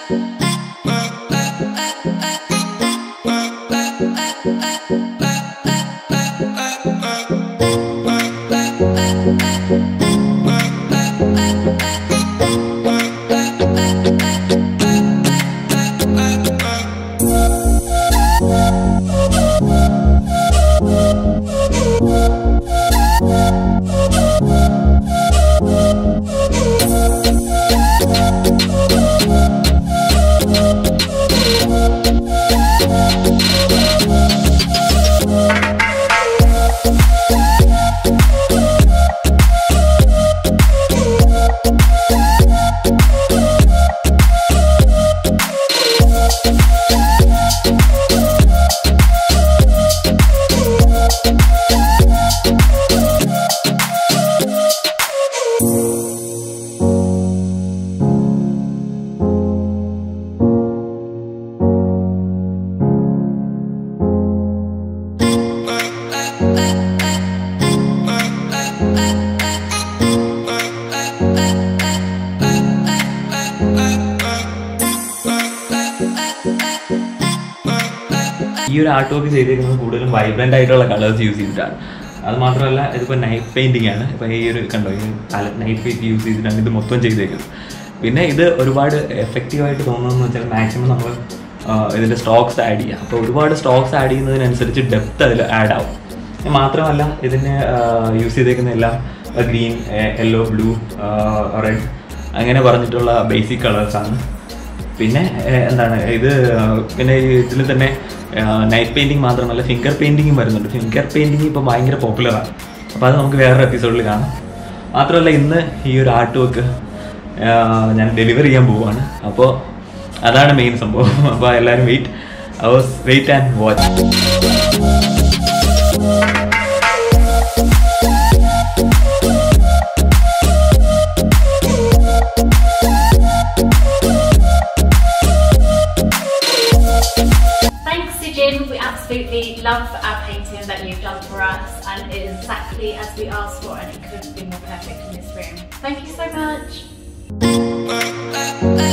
ഈ ഒരു art work ചെയ്തിരിക്കുന്നത് കൂടുതലും വൈബ്രന്റ് ആയിട്ടുള്ള കളേഴ്സ് യൂസ് ചെയ്തിട്ടാണ് അത് മാത്രമല്ല ഇതിപ്പോൾ നൈറ്റ് പെയിന്റിംഗ് ആണ് ഇപ്പോൾ ഈ ഒരു കണ്ടോ ഈ നൈറ്റ് പെയിന്റ് യൂസ് ചെയ്തിട്ടാണ് ഇത് മൊത്തം ചെയ്തേക്കുന്നത് പിന്നെ ഇത് ഒരുപാട് എഫക്റ്റീവ് ആയിട്ട് തോന്നുന്നതെന്ന് വെച്ചാൽ മാക്സിമം നമ്മൾ ഇതിൻ്റെ സ്റ്റോക്സ് ആഡ് ചെയ്യാം അപ്പോൾ ഒരുപാട് സ്റ്റോക്സ് ആഡ് ചെയ്യുന്നതിനനുസരിച്ച് ഡെപ്ത് അതിൽ ആഡ് ആവും ഇത് മാത്രമല്ല ഇതിന് യൂസ് ചെയ്തേക്കുന്ന എല്ലാം ഗ്രീൻ യെല്ലോ ബ്ലൂ റെഡ് അങ്ങനെ പറഞ്ഞിട്ടുള്ള ബേസിക് കളേഴ്സാണ് പിന്നെ ഏഹ്, എന്താണ് ഇത് ആഹ്, പിന്നെ ഇതിൽ തന്നെ നൈറ്റ് പെയിന്റിങ് മാത്രമല്ല ഫിംഗർ പെയിന്റിങ്ങും വരുന്നുണ്ട് ഫിംഗർ പെയിന്റിങ് ഇപ്പോൾ ഭയങ്കര പോപ്പുലറാണ് അപ്പോൾ അത് നമുക്ക് വേറൊരു എപ്പിസോഡിൽ കാണാം മാത്രമല്ല ഇന്ന് ഈ ഒരു ആർട്ട് വർക്ക് ഞാൻ ഡെലിവർ ചെയ്യാൻ പോവുകയാണ് അപ്പോൾ അതാണ് മെയിൻ സംഭവം അപ്പോൾ എല്ലാവരും wait I was wait and watch Thanks, Sujin. We absolutely love our painting that you've done for us, and it is exactly as we asked for, and it couldn't be more perfect in this room. Thank you so much.